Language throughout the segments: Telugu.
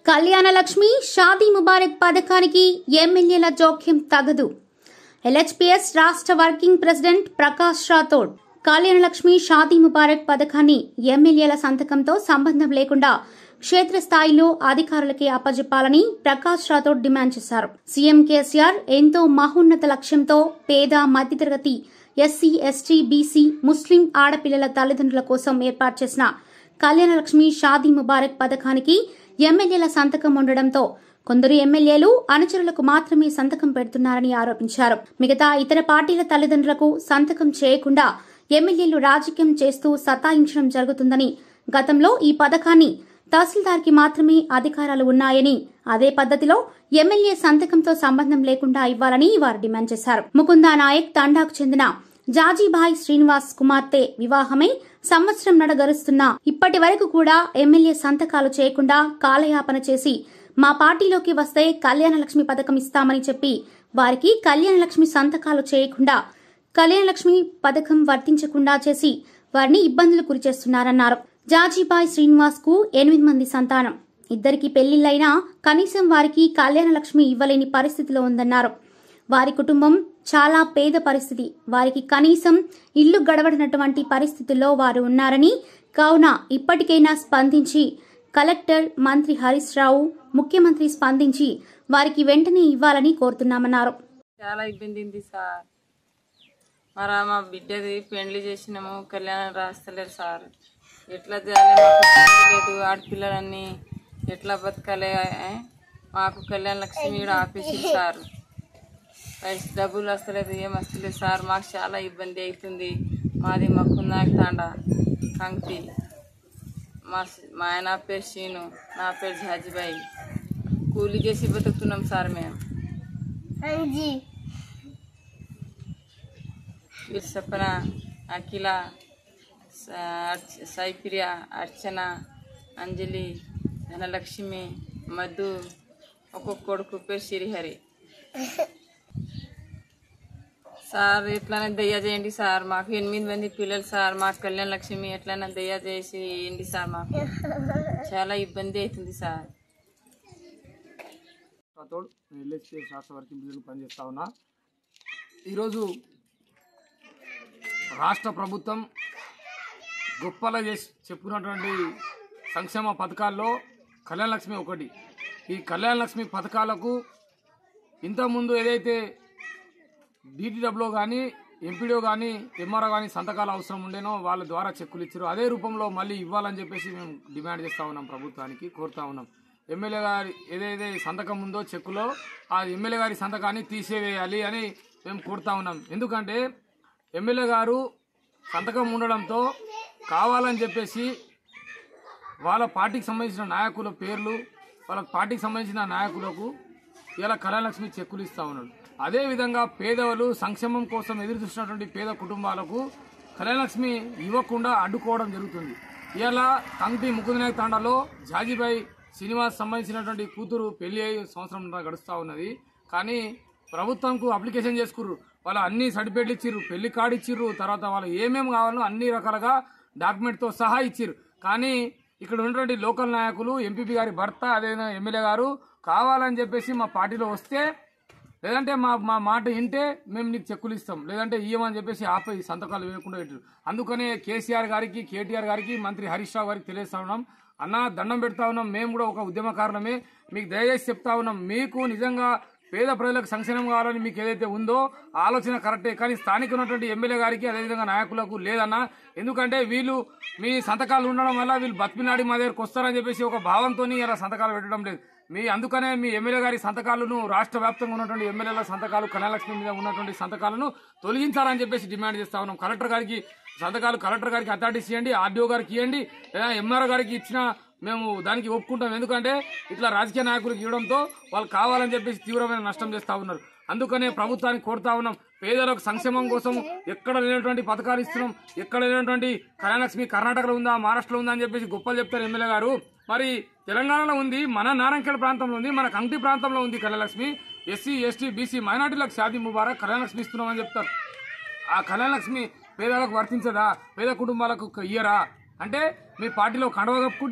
కళ్యాణలక్ష్మి షాదీ ముబారక్ పథకానికి ఎమ్మెల్యేల జోక్యం తగదు ఎల్హెచ్పిఎస్ రాష్ట్ర వర్కింగ్ ప్రెసిడెంట్ ప్రకాష్ రాథోడ్ కళ్యాణలక్ష్మి షాదీ ముబారక్ పథకాన్ని ఎమ్మెల్యేల సంతకంతో సంబంధం లేకుండా క్షేత్రస్థాయిలో అధికారులకి అప్పజెప్పాలని ప్రకాష్ రాథోడ్ డిమాండ్ చేశారు సీఎం కేసీఆర్ ఎంతో మహోన్నత లక్ష్యంతో పేద మధ్యతరగతి ఎస్సీ ఎస్టీ బీసీ ముస్లిం ఆడపిల్లల తల్లిదండ్రుల కోసం ఏర్పాటు చేసిన కళ్యాణలక్ష్మి షాదీ ముబారక్ పథకానికి ఎమ్మెల్యేల సంతకం ఉండడంతో కొందరు ఎమ్మెల్యేలు అనుచరులకు మాత్రమే సంతకం పెడుతున్నారని ఆరోపించారు మిగతా ఇతర పార్టీల తల్లిదండ్రులకు సంతకం చేయకుండా ఎమ్మెల్యేలు రాజకీయం చేస్తూ సతాయించడం జరుగుతుందని గతంలో ఈ పథకాన్ని తహసీల్దార్కి మాత్రమే అధికారాలు ఉన్నాయని అదే పద్ధతిలో ఎమ్మెల్యే సంతకంతో సంబంధం లేకుండా ఇవ్వాలని వారు డిమాండ్ చేశారు ముకుందా నాయక్ తండాకు చెందిన జాజీభాయ్ శ్రీనివాస్ కుమార్తె వివాహమై సంవత్సరం నడ గరుస్తున్నా ఇప్పటి వరకు కూడా ఎమ్మెల్యే సంతకాలు చేయకుండా కాలయాపన చేసి మా పార్టీలోకి వస్తే కళ్యాణలక్ష్మి పథకం ఇస్తామని చెప్పి వారికి కళ్యాణలక్ష్మి సంతకాలు చేయకుండా కళ్యాణలక్ష్మి పథకం వర్తించకుండా చేసి వారిని ఇబ్బందులు గురిచేస్తున్నారన్నారు జాజీబాయ్ శ్రీనివాస్ కు ఎనిమిది మంది సంతానం ఇద్దరికి పెళ్లిళ్లైనా కనీసం వారికి కళ్యాణలక్ష్మి ఇవ్వలేని పరిస్థితిలో ఉందన్నారు వారి కుటుంబం చాలా పేద పరిస్థితి వారికి కనీసం ఇల్లు గడవడినటువంటి పరిస్థితుల్లో వారు ఉన్నారని కావున ఇప్పటికైనా స్పందించి కలెక్టర్ మంత్రి హరీష్ రావు ముఖ్యమంత్రి స్పందించి వారికి వెంటనే ఇవ్వాలని కోరుతున్నామన్నారు చాలా ఇబ్బంది ఉంది సార్ మరి మా బిడ్డది పెండ్లి చేసినాము కళ్యాణం రాస్తలేరు సార్ ఎట్లా చేయాలి మాకు పెళ్లి లేదు ఆడపిల్లలన్నీ ఎట్లా బతకాలి ఏ? మాకు కళ్యాణ లక్ష్మి కూడా ఆపేసింది సార్ పైస డబ్బులు వస్తలేదు ఏం వస్తలేదు సార్ మాకు చాలా ఇబ్బంది అవుతుంది మాది మక్కున్నాక తాండ కంక్తి మా మా ఆయన పేరు శీను నా పేరు జాజిబాయి కూలి చేసి బతుకుతున్నాం సార్ మేము వీరు చెప్పన అఖిల స- అర్చ- సాయిప్రియ అర్చన అంజలి ధనలక్ష్మి మధు ఒక్కొక్క కొడుకు పేరు శ్రీహరి సార్ ఎట్లనే దయ చేయండి సార్ మాకు ఎనిమిది మంది పిల్లలు సార్ మాకు కళ్యాణ లక్ష్మి ఎట్లైనా దయ చేసి ఏంటి సార్ మాకు చాలా ఇబ్బంది అవుతుంది సార్ రాథోడ్ నేను ఎల్హెచ్పి రాష్ట్ర వర్కింగ్ ప్రెసిడెంట్ పనిచేస్తా ఉన్నా ఈరోజు రాష్ట్ర ప్రభుత్వం గొప్పలా చేసి చెప్పుకున్నటువంటి సంక్షేమ పథకాల్లో కళ్యాణ లక్ష్మి ఒకటి ఈ కళ్యాణ లక్ష్మి పథకాలకు ఇంతకుముందు ఏదైతే డీటీడబ్ల్యూ కానీ ఎంపీడీఓ కానీ ఎంఆర్ఓ కానీ సంతకాలు అవసరం ఉండేనో వాళ్ళ ద్వారా చెక్కులు ఇచ్చారు అదే రూపంలో మళ్ళీ ఇవ్వాలని చెప్పేసి మేము డిమాండ్ చేస్తా ఉన్నాం ప్రభుత్వానికి కోరుతా ఉన్నాం ఎమ్మెల్యే గారి ఏదైతే సంతకం ఉందో చెక్కులో ఆ ఎమ్మెల్యే గారి సంతకాన్ని తీసేవేయాలి అని మేము కోరుతా ఉన్నాం ఎందుకంటే ఎమ్మెల్యే గారు సంతకం ఉండడంతో కావాలని చెప్పేసి వాళ్ళ పార్టీకి సంబంధించిన నాయకుల పేర్లు వాళ్ళ పార్టీకి సంబంధించిన నాయకులకు ఇలా కళాలక్ష్మి చెక్కులు ఇస్తా ఉన్నాడు అదేవిధంగా పేదలు సంక్షేమం కోసం ఎదురు చూసినటువంటి పేద కుటుంబాలకు కళ్యాణలక్ష్మి ఇవ్వకుండా అడ్డుకోవడం జరుగుతుంది ఇలా కంటి ముకుందనాయక తాండాలో జాజీబాయి శ్రీనివాస్ సంబంధించినటువంటి కూతురు పెళ్లి అయి సంవత్సరం గడుస్తూ ఉన్నది కానీ ప్రభుత్వంకు అప్లికేషన్ చేసుకుర్రు వాళ్ళు అన్ని సర్టిఫికేట్లు ఇచ్చిర్రు పెళ్లి కార్డు ఇచ్చిర్రు తర్వాత వాళ్ళు ఏమేమి కావాలో అన్ని రకాలుగా డాక్యుమెంట్తో సహా ఇచ్చిర్రు కానీ ఇక్కడ ఉన్నటువంటి లోకల్ నాయకులు ఎంపీపీ గారి భర్త అదేవిధంగా ఎమ్మెల్యే గారు కావాలని చెప్పేసి మా పార్టీలో వస్తే లేదంటే మా మా మాట వింటే మేము నీకు చెక్కులు ఇస్తాం లేదంటే ఇయ్యమని చెప్పేసి ఆపై సంతకాలు వేయకుండా పెట్టారు అందుకనే కేసీఆర్ గారికి కేటీఆర్ గారికి మంత్రి హరీష్ రావు గారికి తెలియజేస్తా ఉన్నాం అన్న దండం పెడతా ఉన్నాం మేము కూడా ఒక ఉద్యమకారులమే మీకు దయచేసి చెప్తా ఉన్నాం మీకు నిజంగా పేద ప్రజలకు సంక్షేమం కావాలని మీకు ఏదైతే ఉందో ఆలోచన కరెక్టే కానీ స్థానిక ఉన్నటువంటి ఎమ్మెల్యే గారికి అదేవిధంగా నాయకులకు లేదన్న ఎందుకంటే వీళ్ళు మీ సంతకాలు ఉండడం వల్ల వీళ్ళు బతిమినాడి మా దగ్గరకు వస్తారని చెప్పేసి ఒక భావంతో ఇలా సంతకాలు పెట్టడం లేదు మీ అందుకనే మీ ఎమ్మెల్యే గారి సంతకాలను రాష్ట్ర వ్యాప్తంగా ఉన్నటువంటి ఎమ్మెల్యేల సంతకాలు కళ్యాణలక్ష్మి మీద ఉన్నటువంటి సంతకాలను తొలగించాలని చెప్పేసి డిమాండ్ చేస్తా ఉన్నాం కలెక్టర్ గారికి సంతకాలు కలెక్టర్ గారికి అథారిటీస్ ఇవ్వండి ఆర్డీఓ గారికి ఇవ్వండి లేదా ఎంఆర్ఓ గారికి ఇచ్చిన మేము దానికి ఒప్పుకుంటాం ఎందుకంటే ఇట్లా రాజకీయ నాయకులకు ఇవ్వడంతో వాళ్ళు కావాలని చెప్పేసి తీవ్రమైన నష్టం చేస్తా ఉన్నారు అందుకనే ప్రభుత్వానికి కోరుతా ఉన్నాం పేదలకు సంక్షేమం కోసం ఎక్కడ లేనటువంటి పథకాలు ఇస్తున్నాం ఎక్కడ లేనటువంటి కళ్యాణలక్ష్మి కర్ణాటకలో ఉందా మహారాష్ట్రలో ఉందా అని చెప్పేసి గొప్పలు చెప్తారు ఎమ్మెల్యే గారు మరి తెలంగాణలో ఉంది మన నారాయణఖేడ్ ప్రాంతంలో ఉంది మన కంటి ప్రాంతంలో ఉంది కళ్యాణలక్ష్మి ఎస్సీ ఎస్టీ బీసీ మైనార్టీలకు షాదీ ముబారక్ కళ్యాణలక్ష్మి ఇస్తున్నామని చెప్తారు ఆ కళ్యాణలక్ష్మి పేదలకు వర్తించదా పేద కుటుంబాలకు ఇయ్యరా అంటే మీ పార్టీలో కండవ కప్పుకుంటే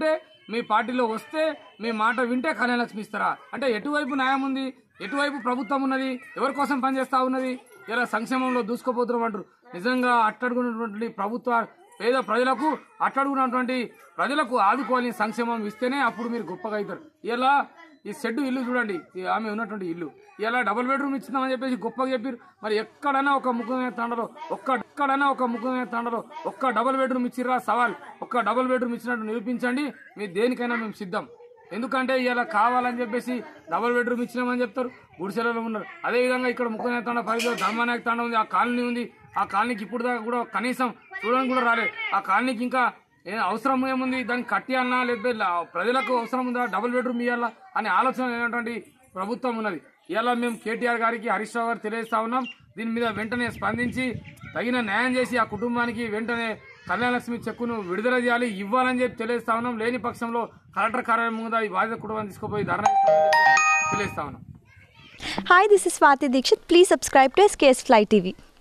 మీ పార్టీలో వస్తే మీ మాట వింటే కళ్యాణ లక్ష్మి ఇస్తారా అంటే ఎటువైపు న్యాయం ఉంది ఎటువైపు ప్రభుత్వం ఉన్నది ఎవరి కోసం పనిచేస్తా ఉన్నది ఇలా సంక్షేమంలో దూసుకుపోతున్నాం అంటారు నిజంగా అట్టడుగున్నటువంటి ప్రభుత్వ పేద ప్రజలకు అట్టడుగున్నటువంటి ప్రజలకు ఆదుకోవాలని సంక్షేమం ఇస్తేనే అప్పుడు మీరు గొప్పగా అవుతారు ఇలా ఈ షెడ్ ఇల్లు చూడండి ఈ ఆమె ఉన్నటువంటి ఇల్లు ఇలా డబుల్ బెడ్రూమ్ ఇచ్చిందామని చెప్పేసి గొప్పగా చెప్పారు మరి ఎక్కడైనా ఒక ముఖ్యమైన తండలో ఒక్క ఎక్కడైనా ఒక ముఖ్యమైన తండలో ఒక్క డబుల్ బెడ్రూమ్ ఇచ్చిర్రా సవాల్ ఒక్క డబుల్ బెడ్రూమ్ ఇచ్చినట్టు నిరూపించండి మీ దేనికైనా మేము సిద్ధం ఎందుకంటే ఇలా కావాలని చెప్పేసి డబుల్ బెడ్రూమ్ ఇచ్చినామని చెప్తారు గుడిసెలలో ఉన్నారు అదే విధంగా ఇక్కడ ముఖ్యమైన తండ పరిధిలో ధర్మానాయక తండ ఉంది ఆ కాలనీ ఉంది ఆ కాలనీకి ఇప్పుడు దాకా కూడా కనీసం చూడడానికి కూడా రాలేదు ఆ కాలనీకి ఇంకా ఏ అవసరం ఏముంది దాన్ని కట్టియాలన్నా లేకపోతే లా- ప్రజలకు అవసరం ఉందా డబుల్ బెడ్రూమ్ ఇవ్వాలా అనే ఆలోచన లేనటువంటి ప్రభుత్వం ఉన్నది ఇలా మేము కేటీఆర్ గారికి హరీష్ రావు గారు తెలియజేస్తా ఉన్నాం దీని మీద వెంటనే స్పందించి తగిన న్యాయం చేసి ఆ కుటుంబానికి వెంటనే కళ్యాణలక్ష్మి చెక్కును విడుదల చేయాలి ఇవ్వాలని చెప్పి తెలియజేస్తా ఉన్నాం లేని పక్షంలో కలెక్టర్ కార్యాలయం ముందు ఈ బాధిత కుటుంబాన్ని తీసుకుపోయి ధర్నా చేస్తామని చెప్పి తెలియజేస్తా ఉన్నాం Hi, this is Swati Dikshit. Please subscribe to SKS Fly TV.